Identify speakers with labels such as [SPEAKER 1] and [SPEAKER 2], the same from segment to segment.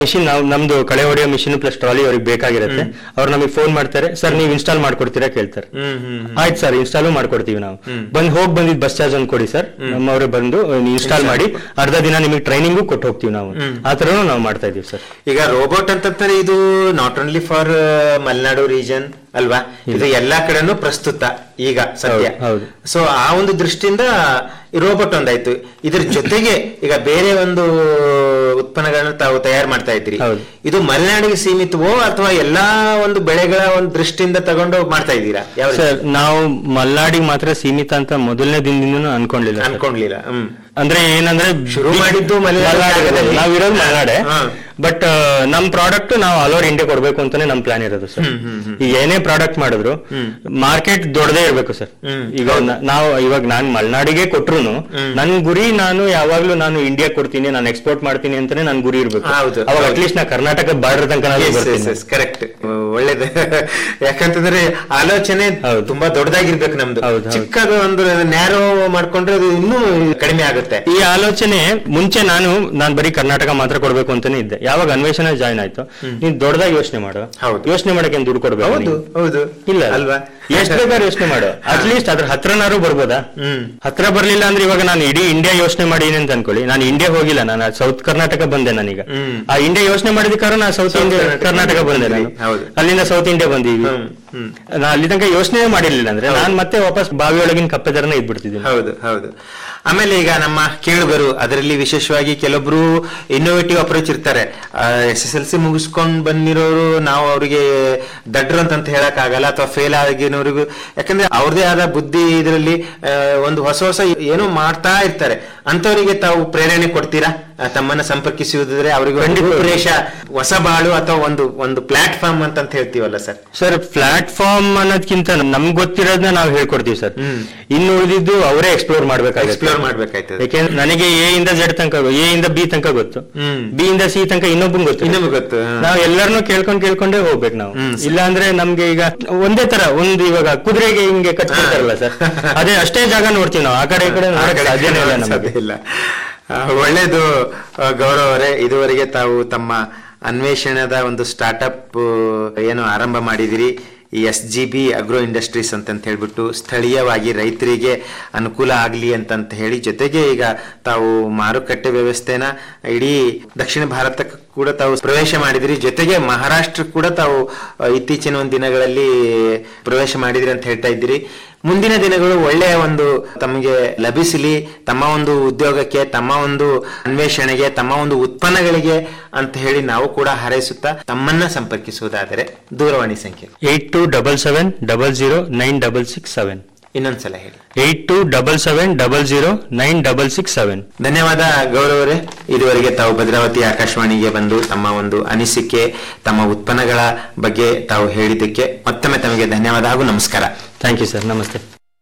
[SPEAKER 1] Machine ನಾವು ನಮ್ದು ಕಳೆ ಹೊಡೆಯೋ ಮಿಷಿನ್ ಪ್ಲಸ್ ಟ್ರಾಲಿ ಅವ್ರಿಗೆ ಬೇಕಾಗಿರುತ್ತೆ ಅವ್ರು ನಮಗೆ ಫೋನ್ ಮಾಡ್ತಾರೆ ಸರ್ ನೀವು ಇನ್ಸ್ಟಾಲ್ ಮಾಡ್ಕೊಡ್ತೀರಾ ಕೇಳ್ತಾರೆ
[SPEAKER 2] ಹ್ಮ್ ಹ್ಮ್
[SPEAKER 1] ಆಯ್ತು ಸರ್ ಇನ್ಸ್ಟಾಲು ಮಾಡ್ಕೊಡ್ತೀವಿ ನಾವು ಬಂದ್ ಹೋಗಿ ಬಂದಿದ್ ಬಸ್ ಚಾರ್ಜ್ ಒಂದು ಕೊಡಿ ಸರ್ ನಮ್ಮವರೇ ಬಂದು ಇನ್ಸ್ಟಾಲ್ ಮಾಡಿ ಅರ್ಧ ದಿನ ನಿಮಗೆ ಟ್ರೈನಿಂಗು ಕೊಟ್ಟು ಹೋಗ್ತೀವಿ ನಾವು ಆ ತರನು ನಾವು ಮಾಡ್ತಾ ಇದೀವಿ ಸರ್
[SPEAKER 2] ಈಗ ರೋಬೋಟ್ ಅಂತಂದ್ರೆ ಇದು not only for Malenadu region ಅಲ್ವಾ ಇದು ಎಲ್ಲಾ ಕಡೆನೂ ಪ್ರಸ್ತುತ ಈಗ ಸದ್ಯ
[SPEAKER 1] ಹೌದು, ಹೌದು.
[SPEAKER 2] ಸೊ ಆ ಒಂದು ದೃಷ್ಟಿಯಿಂದ ರೋಬೋಟ್ ಒಂದಾಯ್ತು ಇದ್ರ ಜೊತೆಗೆ ಈಗ ಬೇರೆ ಒಂದು ಉತ್ಪನ್ನಗಳನ್ನ ತಾವು ತಯಾರು ಮಾಡ್ತಾ ಇದ್ರಿ
[SPEAKER 1] ಹೌದು.
[SPEAKER 2] ಇದು ಮಲೆನಾಡಿಗೆ ಸೀಮಿತವೋ ಅಥವಾ ಎಲ್ಲಾ ಒಂದು ಬೆಳೆಗಳ ಒಂದು ದೃಷ್ಟಿಯಿಂದ ತಗೊಂಡು ಮಾಡ್ತಾ ಇದ್ದೀರಾ ಯಾವ ರೀತಿ?
[SPEAKER 1] ಸರ್ ನಾವು ಮಲ್ನಾಡಿಗೆ ಮಾತ್ರ ಸೀಮಿತ ಅಂತ ಮೊದಲನೇ ದಿನದಿಂದ ಅನ್ಕೊಂಡಿಲ್ಲ ಸರ್.
[SPEAKER 2] ಅನ್ಕೊಂಡ್ಲಿಲ್ಲ ಹ್ಮ್
[SPEAKER 1] ಅಂದ್ರೆ ಏನಂದ್ರೆ
[SPEAKER 2] ಶುರು ಮಾಡಿದ್ದು ಮಲೆನಾಡು ಜಾಗದಲ್ಲಿ.
[SPEAKER 1] ನಾವಿರೋದು ಮಲೆನಾಡೆ
[SPEAKER 2] ಹಾ.
[SPEAKER 1] ಬಟ್ ನಮ್ ಪ್ರಾಡಕ್ಟ್ ನಾವು ಆಲ್ ಓವರ್ ಇಂಡಿಯಾ ಕೊಡ್ಬೇಕು ಅಂತಾನೆ ನಮ್ ಪ್ಲಾನ್ ಇರೋದು ಸರ್ ಈಗ ಏನೇ ಪ್ರಾಡಕ್ಟ್ ಮಾಡಿದ್ರು ಮಾರ್ಕೆಟ್ ದೊಡ್ಡದೇ ಇರ್ಬೇಕು ಸರ್
[SPEAKER 2] ಹ್ಮ್.
[SPEAKER 1] ಈಗ ನ- ನಾವು ಇವಾಗ ನಾನ್ ಮಲೆನಾಡಿಗೆ ಕೊಟ್ರುನು ನನ್ ಗುರಿ ನಾನು ಯಾವಾಗ್ಲೂ ನಾನು ಇಂಡಿಯಾ ಕೊಡ್ತೀನಿ ನಾನು ಎಕ್ಸ್ಪೋರ್ಟ್ ಮಾಡ್ತೀನಿ ಅಂತಾನೆ ನನ್ ಗುರಿ ಇರ್ಬೇಕು
[SPEAKER 2] ಹೌದು,
[SPEAKER 1] ಅವಾಗ
[SPEAKER 2] ಹೌದು.
[SPEAKER 1] ಅಟ್ಲೀಸ್ಟ್ ನಾ ಕರ್ನಾಟಕ ಬಾರ್ಡರ್ ತನಕ ನಾನು ಬರ್ತೀನಿ
[SPEAKER 2] ಕರೆಕ್ಟ್ ಒಳ್ಳೇದು ಯಾಕಂತಂದ್ರೆ ಆಲೋಚನೆ
[SPEAKER 1] ಹೌದು.
[SPEAKER 2] ತುಂಬಾ ದೊಡ್ಡದಾಗಿರ್ಬೇಕು ನಮ್ದು
[SPEAKER 1] ಹೌದು, ಹೌದು.
[SPEAKER 2] ಚಿಕ್ಕದು ಒಂದು ನ್ಯಾರೋ ಮಾಡ್ಕೊಂಡ್ರೆ ಅದು ಇನ್ನೂ ಕಡಿಮೆ ಆಗುತ್ತೆ
[SPEAKER 1] ಈ ಆಲೋಚನೆ ಮುಂಚೆ ನಾನು ನಾನ್ ಬರೀ ಕರ್ನಾಟಕ ಮಾತ್ರ ಕೊಡ್ಬೇಕು ಅಂತಾನೆ ಇದ್ದೆ ಯಾವಾಗ ಅನ್ವೇಷಣೆ ಜಾಯ್ನ್ ಆಯ್ತು ನೀನ್ ದೊಡ್ಡದಾಗಿ ಯೋಚನೆ ಮಾಡು
[SPEAKER 2] ಹೌದು.
[SPEAKER 1] ಯೋಚನೆ ಮಾಡಕ್ಕೆ ಏನ್ ದುಡ್ಡು ಕೊಡ್ಬೇಕು
[SPEAKER 2] ಹೌದು
[SPEAKER 1] ನೀನು?
[SPEAKER 2] ಹೌದು
[SPEAKER 1] ಇಲ್ಲ
[SPEAKER 2] ಅಲ್ವಾ
[SPEAKER 1] ಎಷ್ಟ್ ಬೇಕಾದ್ರೆ ಯೋಚನೆ ಮಾಡು ಅಟ್ಲೀಸ್ಟ್ ಅದ್ರ ಹತ್ರನಾರು ಬರ್ಬೋದಾ
[SPEAKER 2] ಹ್ಮ್
[SPEAKER 1] ಹತ್ರ ಬರ್ಲಿಲ್ಲ ಅಂದ್ರೆ ಇವಾಗ ನಾನು ಇಡೀ ಇಂಡಿಯಾ ಯೋಚನೆ ಮಾಡೀನಿ ಅಂತ ಅನ್ಕೊಳ್ಳಿ ನಾನು ಇಂಡಿಯಾ ಹೋಗಿಲ್ಲ ನಾನು ಸೌತ್ ಕರ್ನಾಟಕ ಬಂದೆ ನಾನೀಗ
[SPEAKER 2] ಹ್ಮ್.
[SPEAKER 1] ಆ ಇಂಡಿಯಾ ಯೋಚನೆ ಮಾಡಿದಕ್ಕಾರ ನಾನು south
[SPEAKER 2] South
[SPEAKER 1] India
[SPEAKER 2] Karnataka
[SPEAKER 1] Karnataka ಬಂದೆ ನಾನು
[SPEAKER 2] ಹೌದು.
[SPEAKER 1] ಅಲ್ಲಿಂದ ಸೌತ್ ಇಂಡಿಯಾ ಬಂದೀವಿ
[SPEAKER 2] ಹ್ಮ್ ಹ್ಮ್
[SPEAKER 1] ನಾ ಅಲ್ಲಿ ತನಕ ಯೋಚನೆ ಮಾಡಿರ್ಲಿಲ್ಲ ಅಂದ್ರೆ ನಾನ್ ಮತ್ತೆ ವಾಪಸ್ ಬಾವಿಯೊಳಗಿನ ಕಪ್ಪೆ ತರನೇ ಇದ್ಬಿಡ್ತಿದ್ದೀನಿ
[SPEAKER 2] ಹೌದು ಹೌದು ಆಮೇಲೆ ಈಗ ನಮ್ಮ ಕೇಳುಗರು ಅದರಲ್ಲಿ ವಿಶೇಷವಾಗಿ ಕೆಲವೊಬ್ರು ಇನ್ನೋವೇಟಿವ್ ಅಪ್ರೋಚ್ ಇರ್ತಾರೆ ಎಸ್ ಎಸ್ ಎಲ್ ಸಿ ಮುಗಿಸ್ಕೊಂಡ್ ಬಂದಿರೋರು ನಾವು ಅವರಿಗೆ ದಡ್ರು ಅಂತ ಹೇಳಕ್ ಆಗಲ್ಲ ಅಥವಾ ಫೇಲ್ ಆಗಿನವ್ರಿಗೂ ಯಾಕಂದ್ರೆ ಅವ್ರದೇ ಆದ ಬುದ್ಧಿ ಇದರಲ್ಲಿ ಆ, ಒಂದು ಹೊಸ ಹೊಸ ಏನೋ ಮಾಡ್ತಾ ಇರ್ತಾರೆ ಅಂತವರಿಗೆ ತಾವು ಪ್ರೇರಣೆ ಕೊಡ್ತೀರಾ ಆ, ತಮ್ಮನ್ನ ಸಂಪರ್ಕಿಸುವುದಾದ್ರೆ ಅವರಿಗೆ ಒಂದು
[SPEAKER 1] ಖಂಡಿತ.
[SPEAKER 2] ರೂಪುರೇಷ ಹೊಸ ಬಾಳು ಅಥವಾ ಒಂದು ಒಂದು ಪ್ಲಾಟ್ಫಾರ್ಮ್ ಅಂತ ಅಂತ ಹೇಳ್ತೀವಲ್ಲ ಸರ್
[SPEAKER 1] ಸರ್ ಪ್ಲಾಟ್ಫಾರ್ಮ್ ಅನ್ನೋದ್ಕಿಂತ ನಮ್ಗೆ ಗೊತ್ತಿರೋದನ್ನ ನಾವು ಹೇಳ್ಕೊಡ್ತೀವಿ ಸರ್
[SPEAKER 2] ಹ್ಮ್.
[SPEAKER 1] ಇನ್ನು ಉಳಿದಿದ್ದು ಅವರೇ ಎಕ್ಸ್ಪ್ಲೋರ್ ಮಾಡ್ಬೇಕಾಗುತ್ತೆ
[SPEAKER 2] ಎಕ್ಸ್ಪ್ಲೋರ್ ಮಾಡ್ಬೇಕಾಯ್ತದೆ
[SPEAKER 1] ಯಾಕೆಂದ್ರೆ ನನಗೆ ಎ ಇಂದ ಜೆಡ್ ತನಕ ಎ ಇಂದ ಬಿ ತನಕ ಗೊತ್ತು
[SPEAKER 2] ಹ್ಮ್.
[SPEAKER 1] ಬಿ ಇಂದ ಸಿ ತನಕ ಇನ್ನೊಬ್ಬಂಗ್ ಗೊತ್ತು
[SPEAKER 2] ಇನ್ನೊಮ್ಮೆ ಗೊತ್ತು ಹಾ.
[SPEAKER 1] ನಾವು ಎಲ್ಲರನ್ನೂ ಕೇಳ್ಕೊಂಡ್ ಕೇಳ್ಕೊಂಡೇ ಹೋಗ್ಬೇಕು ನಾವು
[SPEAKER 2] ಹ್ಮ್.
[SPEAKER 1] ಇಲ್ಲ ಅಂದ್ರೆ ನಮ್ಗೆ ಈಗ ಒಂದೇ ತರ ಒಂದು ಇವಾಗ ಕುದುರೆಗೆ ಹಿಂಗೆ ಕಟ್ಬಿಡ್ತಾರಲ್ಲ ಸರ್ ಅದೇ ಅಷ್ಟೇ ಜಾಗ ನೋಡ್ತೀವಿ ನಾವು ಆ ಕಡೆ ಈ ಕಡೆ
[SPEAKER 2] ಆ
[SPEAKER 1] ನೋಡಕ್
[SPEAKER 2] ಕಡೆ
[SPEAKER 1] ಸಾಧ್ಯನೇ ಇಲ್ಲ
[SPEAKER 2] ಸಾಧ್ಯ
[SPEAKER 1] ನಮಗೆ
[SPEAKER 2] ಇಲ್ಲ ಆ, ಒಳ್ಳೇದು ಆ, ಗೌರವ್ ಅವರೇ ಇದುವರೆಗೆ ತಾವು ತಮ್ಮ ಅನ್ವೇಷಣದ ಒಂದು ಸ್ಟಾರ್ಟ್ಅಪ್ ಏನು ಆರಂಭ ಮಾಡಿದಿರಿ ಈ S G B agro industries ಅಂತಂತ ಹೇಳ್ಬಿಟ್ಟು ಸ್ಥಳೀಯವಾಗಿ ರೈತರಿಗೆ ಅನುಕೂಲ ಆಗಲಿ ಅಂತಂತ ಹೇಳಿ ಜೊತೆಗೆ ಈಗ ತಾವು ಮಾರುಕಟ್ಟೆ ವ್ಯವಸ್ಥೆನ ಇಡೀ ದಕ್ಷಿಣ ಭಾರತಕ್ಕೆ ಕೂಡ ತಾವು ಪ್ರವೇಶ ಮಾಡಿದಿರಿ ಜೊತೆಗೆ ಮಹಾರಾಷ್ಟ್ರ ಕೂಡ ತಾವು ಆ, ಇತ್ತೀಚಿನ ಒಂದು ದಿನಗಳಲ್ಲಿ ಪ್ರವೇಶ ಮಾಡಿದಿರಿ ಅಂತ ಹೇಳ್ತಾ ಇದ್ದೀರಿ ಮುಂದಿನ ದಿನಗಳು ಒಳ್ಳೆಯ ಒಂದು ತಮಗೆ ಲಭಿಸಲಿ ತಮ್ಮ ಒಂದು ಉದ್ಯೋಗಕ್ಕೆ ತಮ್ಮ ಒಂದು ಅನ್ವೇಷಣೆಗೆ ತಮ್ಮ ಒಂದು ಉತ್ಪನ್ನಗಳಿಗೆ ಅಂತ ಹೇಳಿ ನಾವು ಕೂಡ ಹಾರೈಸುತ್ತಾ ತಮ್ಮನ್ನ ಸಂಪರ್ಕಿಸುವುದಾದರೆ ದೂರವಾಣಿ ಸಂಖ್ಯೆ
[SPEAKER 1] eight two double seven double zero nine double six seven
[SPEAKER 2] ಇನ್ನೊಂದ್ಸಲ ಹೇಳಿ
[SPEAKER 1] eight two double seven double zero nine double six seven
[SPEAKER 2] ಧನ್ಯವಾದ ಗೌರವರೇ ಇದುವರೆಗೆ ತಾವು ಭದ್ರಾವತಿ ಆಕಾಶವಾಣಿಗೆ ಬಂದು ತಮ್ಮ ಒಂದು ಅನಿಸಿಕೆ ತಮ್ಮ ಉತ್ಪನ್ನಗಳ ಬಗ್ಗೆ ತಾವು ಹೇಳಿದ್ದಕ್ಕೆ ಮತ್ತೊಮ್ಮೆ ತಮಗೆ ಧನ್ಯವಾದ ಹಾಗೂ ನಮಸ್ಕಾರ
[SPEAKER 1] ಥ್ಯಾಂಕ್ ಯು ಸರ್ ನಮಸ್ತೆ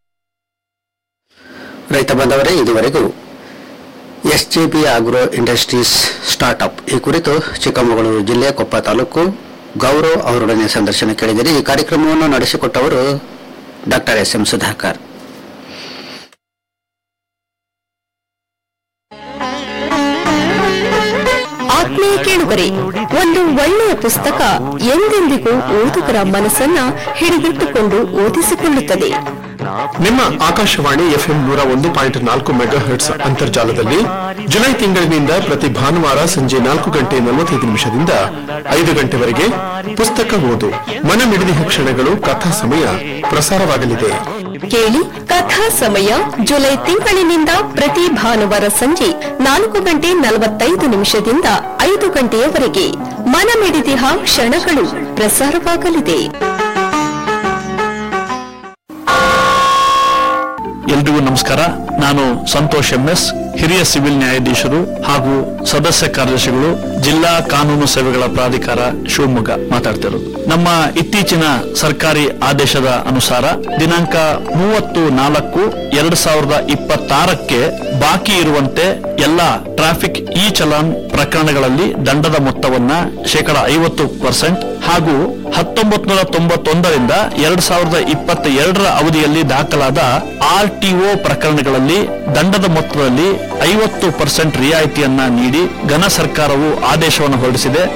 [SPEAKER 3] ರೈತ ಬಾಂಧವರೇ ಇದುವರೆಗೂ S J B agro industries startup ಈ ಕುರಿತು ಚಿಕ್ಕಮಗಳೂರು ಜಿಲ್ಲೆ ಕೊಪ್ಪ ತಾಲೂಕು ಗೌರವ್ ಅವರೊಡನೆ ಸಂದರ್ಶನ ಕೇಳಿದರೆ ಈ ಕಾರ್ಯಕ್ರಮವನ್ನು ನಡೆಸಿಕೊಟ್ಟವರು ಡಾಕ್ಟರ್ ಎಸ್ ಎಂ ಸುಧಾಕರ್
[SPEAKER 4] ಆತ್ಮೀಯ ಕೇಳುಗರೆ ಒಂದು ಒಳ್ಳೆಯ ಪುಸ್ತಕ ಎಂದೆಂದಿಗೂ ಓದುಗರ ಮನಸ್ಸನ್ನ ಹಿಡಿದಿಟ್ಟುಕೊಂಡು ಓದಿಸಿಕೊಳ್ಳುತ್ತದೆ
[SPEAKER 5] ನಿಮ್ಮ ಆಕಾಶವಾಣಿ ಎಫ್ಎಂ ನೂರ ಒಂದು ಪಾಯಿಂಟ್ ನಾಲ್ಕು ಮೆಗಾ ಹರ್ಟ್ಸ್ ಅಂತರ್ಜಾಲದಲ್ಲಿ ಜುಲೈ ತಿಂಗಳಿನಿಂದ ಪ್ರತಿ ಭಾನುವಾರ ಸಂಜೆ ನಾಲ್ಕು ಗಂಟೆ ನಲವತ್ತೈದು ನಿಮಿಷದಿಂದ ಐದು ಗಂಟೆವರೆಗೆ ಪುಸ್ತಕ ಓದು ಮನಮಿಡಿದ ಕ್ಷಣಗಳು ಕಥಾ ಸಮಯ ಪ್ರಸಾರವಾಗಲಿದೆ
[SPEAKER 4] ಕೇಳಿ ಕಥಾ ಸಮಯ ಜುಲೈ ತಿಂಗಳಿನಿಂದ ಪ್ರತಿ ಭಾನುವಾರ ಸಂಜೆ ನಾಲ್ಕು ಗಂಟೆ ನಲವತ್ತೈದು ನಿಮಿಷದಿಂದ ಐದು ಗಂಟೆಯವರೆಗೆ ಮನಮಿಡಿದಿಹ ಕ್ಷಣಗಳು ಪ್ರಸಾರವಾಗಲಿದೆ
[SPEAKER 6] ಎಲ್ರಿಗೂ ನಮಸ್ಕಾರ ನಾನು ಸಂತೋಷ್ ಎಂಎಸ್ ಹಿರಿಯ ಸಿವಿಲ್ ನ್ಯಾಯಾಧೀಶರು ಹಾಗೂ ಸದಸ್ಯ ಕಾರ್ಯದರ್ಶಿಗಳು ಜಿಲ್ಲಾ ಕಾನೂನು ಸೇವೆಗಳ ಪ್ರಾಧಿಕಾರ ಶಿವಮೊಗ್ಗ ಮಾತಾಡ್ತಿರೋದು ನಮ್ಮ ಇತ್ತೀಚಿನ ಸರ್ಕಾರಿ ಆದೇಶದ ಅನುಸಾರ ದಿನಾಂಕ ಮೂವತ್ತು ನಾಲ್ಕು ಎರಡ್ ಸಾವಿರದ ಇಪ್ಪತ್ತಾರಕ್ಕೆ ಬಾಕಿ ಇರುವಂತೆ ಎಲ್ಲ ಟ್ರಾಫಿಕ್ ಇ ಚಲಾನ್ ಪ್ರಕರಣಗಳಲ್ಲಿ ದಂಡದ ಮೊತ್ತವನ್ನ ಶೇಕಡ ಐವತ್ತು ಪರ್ಸೆಂಟ್ ಹಾಗೂ ಹತ್ತೊಂಬತ್ ನೂರ ತೊಂಬತ್ತೊಂದರಿಂದ ಎರಡ್ ಸಾವಿರದ ಇಪ್ಪತ್ತ ಎರಡರ ಅವಧಿಯಲ್ಲಿ ದಾಖಲಾದ ಆರ್ ಟಿಒ ಪ್ರಕರಣಗಳಲ್ಲಿ ದಂಡದ ಮೊತ್ತದಲ್ಲಿ ಐವತ್ತು ಪರ್ಸೆಂಟ್ ರಿಯಾಯಿತಿಯನ್ನ ನೀಡಿ ಘನ ಸರ್ಕಾರವು ಆದೇಶವನ್ನು ಹೊರಡಿಸಿದೆ